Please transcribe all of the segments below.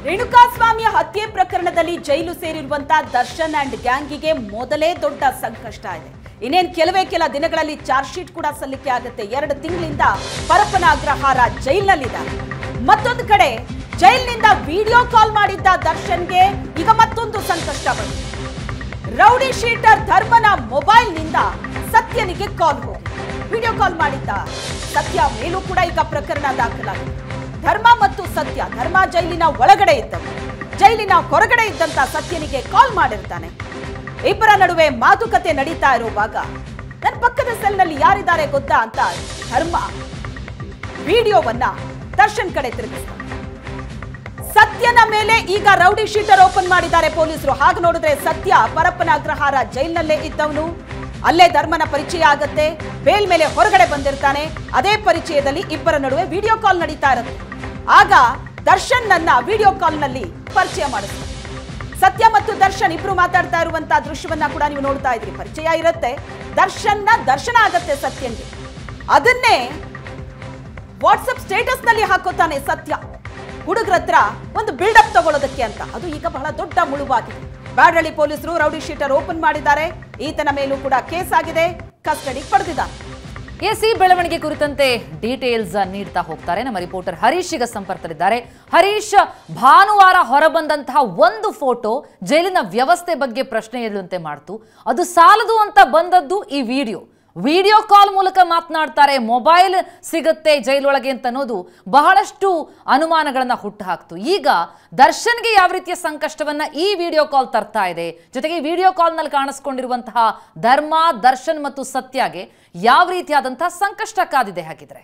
ರೇಣುಕಾಸ್ವಾಮಿ ಹತ್ಯೆ ಪ್ರಕರಣದಲ್ಲಿ ಜೈಲು ಸೇರಿರುವಂತ ದರ್ಶನ್ ಅಂಡ್ ಗ್ಯಾಂಗಿಗೆ ಮೊದಲೇ ದೊಡ್ಡ ಸಂಕಷ್ಟ ಇದೆ ಇನ್ನೇನ್ ಕೆಲವೇ ಕೆಲ ದಿನಗಳಲ್ಲಿ ಚಾರ್ಜ್ ಶೀಟ್ ಕೂಡ ಸಲ್ಲಿಕೆ ಆಗುತ್ತೆ ಎರಡು ತಿಂಗಳಿಂದ ಪರಪ್ಪನ ಅಗ್ರಹಾರ ಜೈಲಿನಲ್ಲಿದ್ದಾರೆ ಮತ್ತೊಂದು ಕಡೆ ಜೈಲಿನಿಂದ ವಿಡಿಯೋ ಕಾಲ್ ಮಾಡಿದ್ದ ದರ್ಶನ್ಗೆ ಈಗ ಮತ್ತೊಂದು ಸಂಕಷ್ಟ ಬಂದಿದೆ ರೌಡಿ ಶೀಟರ್ ಧರ್ಮನ ಮೊಬೈಲ್ನಿಂದ ಸತ್ಯನಿಗೆ ಕಾಲ್ ಹೋಗಿ ವಿಡಿಯೋ ಕಾಲ್ ಮಾಡಿದ್ದ ಸತ್ಯ ಮೇಲೂ ಕೂಡ ಈಗ ಪ್ರಕರಣ ದಾಖಲಾಗಿದೆ ಧರ್ಮ ಮತ್ತು ಸತ್ಯ ಧರ್ಮ ಜೈಲಿನ ಒಳಗಡೆ ಇದ್ದವು ಜೈಲಿನ ಹೊರಗಡೆ ಇದ್ದಂತ ಸತ್ಯನಿಗೆ ಕಾಲ್ ಮಾಡಿರ್ತಾನೆ ಇಬ್ಬರ ನಡುವೆ ಮಾತುಕತೆ ನಡೀತಾ ಇರುವಾಗ ನನ್ನ ಪಕ್ಕದ ಸೆಲ್ನಲ್ಲಿ ಯಾರಿದ್ದಾರೆ ಗೊತ್ತಾ ಅಂತ ಧರ್ಮ ವಿಡಿಯೋವನ್ನ ದರ್ಶನ್ ಕಡೆ ತಿರುಗಿಸ್ತಾನೆ ಸತ್ಯನ ಮೇಲೆ ಈಗ ರೌಡಿ ಶೀಟರ್ ಓಪನ್ ಮಾಡಿದ್ದಾರೆ ಪೊಲೀಸರು ಹಾಗೆ ನೋಡಿದ್ರೆ ಸತ್ಯ ಪರಪ್ಪನ ಅಗ್ರಹಾರ ಜೈಲಿನಲ್ಲೇ ಇದ್ದವನು ಅಲ್ಲೇ ಧರ್ಮನ ಪರಿಚಯ ಆಗತ್ತೆ ಬೇಲ್ ಮೇಲೆ ಹೊರಗಡೆ ಬಂದಿರ್ತಾನೆ ಅದೇ ಪರಿಚಯದಲ್ಲಿ ಇಬ್ಬರ ನಡುವೆ ವಿಡಿಯೋ ಕಾಲ್ ನಡೀತಾ ಇರುತ್ತೆ ಆಗ ದರ್ಶನ್ ನನ್ನ ವಿಡಿಯೋ ಕಾಲ್ ನಲ್ಲಿ ಪರಿಚಯ ಮಾಡಿಸ್ತಾರೆ ಸತ್ಯ ಮತ್ತು ದರ್ಶನ್ ಇಬ್ರು ಮಾತಾಡ್ತಾ ಇರುವಂತಹ ದೃಶ್ಯವನ್ನ ಕೂಡ ನೀವು ನೋಡ್ತಾ ಇದ್ರಿ ಪರಿಚಯ ಇರುತ್ತೆ ದರ್ಶನ್ನ ದರ್ಶನ ಆಗತ್ತೆ ಸತ್ಯನ್ಗೆ ಅದನ್ನೇ ವಾಟ್ಸಪ್ ಸ್ಟೇಟಸ್ ನಲ್ಲಿ ಹಾಕೋತಾನೆ ಸತ್ಯ ಹುಡುಗರ ಹತ್ರ ಒಂದು ಬಿಲ್ಡಪ್ ತಗೊಳ್ಳೋದಕ್ಕೆ ಅಂತ ಅದು ಈಗ ಬಹಳ ದೊಡ್ಡ ಮುಳುವಾಗಿದೆ ಬ್ಯಾಡಳ್ಳಿ ಪೊಲೀಸರು ರೌಡಿ ಶೀಟರ್ ಓಪನ್ ಮಾಡಿದ್ದಾರೆ ಈತನ ಮೇಲೂ ಕೂಡ ಕೇಸ್ ಆಗಿದೆ ಕಸ್ಟಡಿ ಪಡೆದಿದ್ದಾರೆ ಎಸ್ ಈ ಬೆಳವಣಿಗೆ ಕುರಿತಂತೆ ಡೀಟೇಲ್ಸ್ ನೀಡ್ತಾ ಹೋಗ್ತಾರೆ ನಮ್ಮ ರಿಪೋರ್ಟರ್ ಹರೀಶ್ ಈಗ ಸಂಪರ್ಕದಲ್ಲಿದ್ದಾರೆ ಹರೀಶ್ ಭಾನುವಾರ ಹೊರಬಂದಂತಹ ಒಂದು ಫೋಟೋ ಜೈಲಿನ ವ್ಯವಸ್ಥೆ ಬಗ್ಗೆ ಪ್ರಶ್ನೆ ಎಳ್ಳುವಂತೆ ಮಾಡ್ತು ಅದು ಸಾಲದು ಅಂತ ಬಂದದ್ದು ಈ ವಿಡಿಯೋ ವಿಡಿಯೋ ಕಾಲ್ ಮೂಲಕ ಮಾತನಾಡ್ತಾರೆ ಮೊಬೈಲ್ ಸಿಗುತ್ತೆ ಜೈಲೊಳಗೆ ಅಂತ ಅನ್ನೋದು ಬಹಳಷ್ಟು ಅನುಮಾನಗಳನ್ನ ಹುಟ್ಟುಹಾಕ್ತು ಈಗ ದರ್ಶನ್ಗೆ ಯಾವ ರೀತಿಯ ಸಂಕಷ್ಟವನ್ನ ಈ ವಿಡಿಯೋ ಕಾಲ್ ತರ್ತಾ ಇದೆ ಜೊತೆಗೆ ಈ ವಿಡಿಯೋ ಕಾಲ್ನಲ್ಲಿ ಕಾಣಿಸ್ಕೊಂಡಿರುವಂತಹ ಧರ್ಮ ದರ್ಶನ್ ಮತ್ತು ಸತ್ಯಗೆ ಯಾವ ರೀತಿಯಾದಂತಹ ಸಂಕಷ್ಟ ಕಾದಿದೆ ಹಾಗಿದ್ರೆ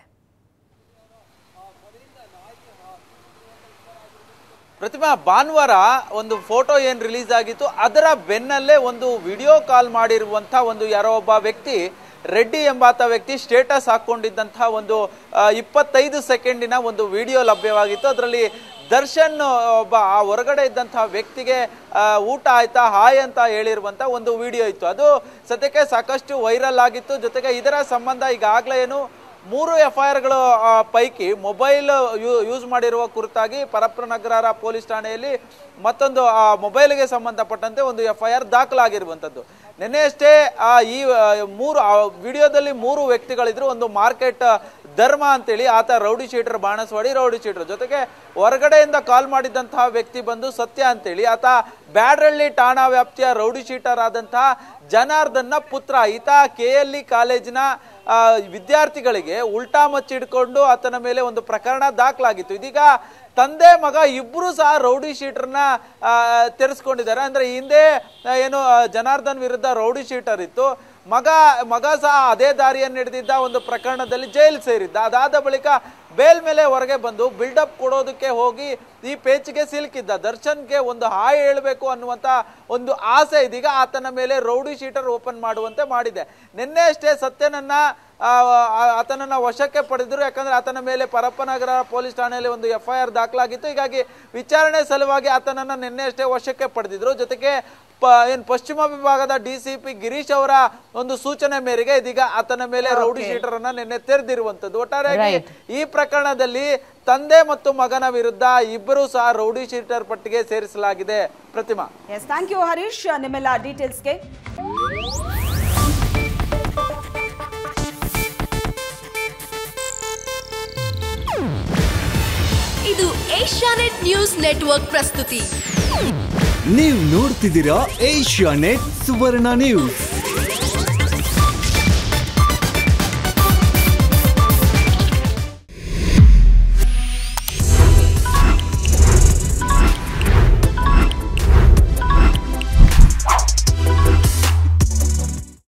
ಪ್ರತಿಮಾ ಭಾನುವಾರ ಒಂದು ಫೋಟೋ ಏನು ರಿಲೀಸ್ ಆಗಿತ್ತು ಅದರ ಬೆನ್ನಲ್ಲೇ ಒಂದು ವಿಡಿಯೋ ಕಾಲ್ ಮಾಡಿರುವಂಥ ಒಂದು ಯಾರೋ ಒಬ್ಬ ವ್ಯಕ್ತಿ ರೆಡ್ಡಿ ಎಂಬಾತ ವ್ಯಕ್ತಿ ಸ್ಟೇಟಸ್ ಹಾಕೊಂಡಿದ್ದಂತಹ ಒಂದು ಆ, ಇಪ್ಪತ್ತೈದು ಸೆಕೆಂಡಿನ ಒಂದು ವಿಡಿಯೋ ಲಭ್ಯವಾಗಿತ್ತು ಅದರಲ್ಲಿ ದರ್ಶನ್ ಒಬ್ಬ ಆ ಹೊರಗಡೆ ಇದ್ದಂತಹ ವ್ಯಕ್ತಿಗೆ ಆ, ಊಟ ಆಯ್ತಾ ಹಾಯ್ ಅಂತ ಹೇಳಿರುವಂತ ಒಂದು ವಿಡಿಯೋ ಇತ್ತು ಅದು ಸದ್ಯಕ್ಕೆ ಸಾಕಷ್ಟು ವೈರಲ್ ಆಗಿತ್ತು ಜೊತೆಗೆ ಇದರ ಸಂಬಂಧ ಈಗಾಗಲೇ ಏನು ಮೂರು ಎಫ್ ಐ ಆರ್ಗಳ ಪೈಕಿ ಮೊಬೈಲ್ ಯೂಸ್ ಮಾಡಿರುವ ಕುರಿತಾಗಿ ಪರಪ್ಪನಗರ ಪೊಲೀಸ್ ಠಾಣೆಯಲ್ಲಿ ಮತ್ತೊಂದು ಆ ಮೊಬೈಲ್ಗೆ ಸಂಬಂಧಪಟ್ಟಂತೆ ಒಂದು ಎಫ್ ಐ ಆರ್ ದಾಖಲಾಗಿರುವಂಥದ್ದು ನಿನ್ನೆಯಷ್ಟೇ ಆ ಈ ಆ, ಮೂರು ಆ ವಿಡಿಯೋದಲ್ಲಿ ಮೂರು ವ್ಯಕ್ತಿಗಳಿದ್ರು ಒಂದು ಮಾರ್ಕೆಟ್ ಧರ್ಮ ಅಂತೇಳಿ ಆತ rowdy sheeter Banaswadi rowdy sheeter ಜೊತೆಗೆ ಹೊರಗಡೆಯಿಂದ ಕಾಲ್ ಮಾಡಿದಂತಹ ವ್ಯಕ್ತಿ ಬಂದು ಸತ್ಯ ಅಂತೇಳಿ ಆತ ಬ್ಯಾಡ್ರಳ್ಳಿ ಠಾಣಾ ವ್ಯಾಪ್ತಿಯ ರೌಡಿ ಶೀಟರ್ ಆದಂತಹ ಜನಾರ್ದನ್ನ ಪುತ್ರ ಈತ ಕೆ ಎಲ್ ಇ ಕಾಲೇಜಿನ ಆ, ವಿದ್ಯಾರ್ಥಿಗಳಿಗೆ ಉಲ್ಟಾ ಮಚ್ಚಿಡ್ಕೊಂಡು ಆತನ ಮೇಲೆ ಒಂದು ಪ್ರಕರಣ ದಾಖಲಾಗಿತ್ತು ಇದೀಗ ತಂದೆ ಮಗ ಇಬ್ರು ಸಹ ರೌಡಿ ಶೀಟರ್ನ ಆ, ತೆರೆಸ್ಕೊಂಡಿದ್ದಾರೆ ಅಂದ್ರೆ ಹಿಂದೆ ಆ, ಏನು ಆ, ಜನಾರ್ದನ್ ವಿರುದ್ಧ ರೌಡಿ ಶೀಟರ್ ಇತ್ತು ಮಗ ಮಗ ಸಹ ಅದೇ ದಾರಿಯನ್ನು ಹಿಡಿದಿದ್ದ ಒಂದು ಪ್ರಕರಣದಲ್ಲಿ ಜೈಲು ಸೇರಿದ್ದ ಅದಾದ ಬಳಿಕ ಬೇಲ್ ಮೇಲೆ ಹೊರಗೆ ಬಂದು ಬಿಲ್ಡಪ್ ಕೊಡೋದಕ್ಕೆ ಹೋಗಿ ಈ ಪೇಚಿಗೆ ಸಿಲುಕಿದ್ದ ದರ್ಶನ್ಗೆ ಒಂದು ಹಾಯ್ ಹೇಳಬೇಕು ಅನ್ನುವಂತ ಒಂದು ಆಸೆ ಇದೀಗ ಆತನ ಮೇಲೆ ರೌಡಿ ಶೀಟರ್ ಓಪನ್ ಮಾಡುವಂತೆ ಮಾಡಿದೆ ನಿನ್ನೆ ಅಷ್ಟೇ ಸತ್ಯನನ್ನ ಆ, ಆ- ಆತನನ್ನ ವಶಕ್ಕೆ ಪಡೆದರು ಯಾಕಂದ್ರೆ ಆತನ ಮೇಲೆ ಪರಪ್ಪನಗರ ಪೊಲೀಸ್ ಠಾಣೆಯಲ್ಲಿ ಒಂದು ಎಫ್ ಐ ಆರ್ ದಾಖಲಾಗಿತ್ತು ಹೀಗಾಗಿ ವಿಚಾರಣೆ ಸಲುವಾಗಿ ಆತನನ್ನ ನಿನ್ನೆ ಅಷ್ಟೇ ವಶಕ್ಕೆ ಪಡೆದಿದ್ರು ಜೊತೆಗೆ ಪ ಏನ್ ಪಶ್ಚಿಮ ವಿಭಾಗದ ಡಿ ಸಿ ಪಿ ಗಿರೀಶ್ ಅವರ ಒಂದು ಸೂಚನೆ ಮೇರೆಗೆ ಇದೀಗ ಆತನ ಮೇಲೆ ರೌಡಿ ಶೀಟರ್ ಅನ್ನ ನಿನ್ನೆ ತೆರೆದಿರುವಂತದ್ದು ಒಟ್ಟಾರೆಯಾಗಿ Right. ಈ ಪ್ರಕರಣದಲ್ಲಿ ತಂದೆ ಮತ್ತು ಮಗನ ವಿರುದ್ಧ ಇಬ್ಬರು ಸಹ ರೌಡಿ ಶೀಟರ್ ಪಟ್ಟಿಗೆ ಸೇರಿಸಲಾಗಿದೆ Pratima S thank you Harish ನಿಮ್ಮೆಲ್ಲ ಡೀಟೇಲ್ಸ್ಗೆ ಇದು ಏಷ್ಯಾನೆಟ್ ನ್ಯೂಸ್ ನೆಟ್ವರ್ಕ್ ಪ್ರಸ್ತುತಿ ನೀವು ನೋಡ್ತಿದ್ದೀರಾ ಏಷ್ಯಾ ನೆಟ್ ಸುವರ್ಣ ನ್ಯೂಸ್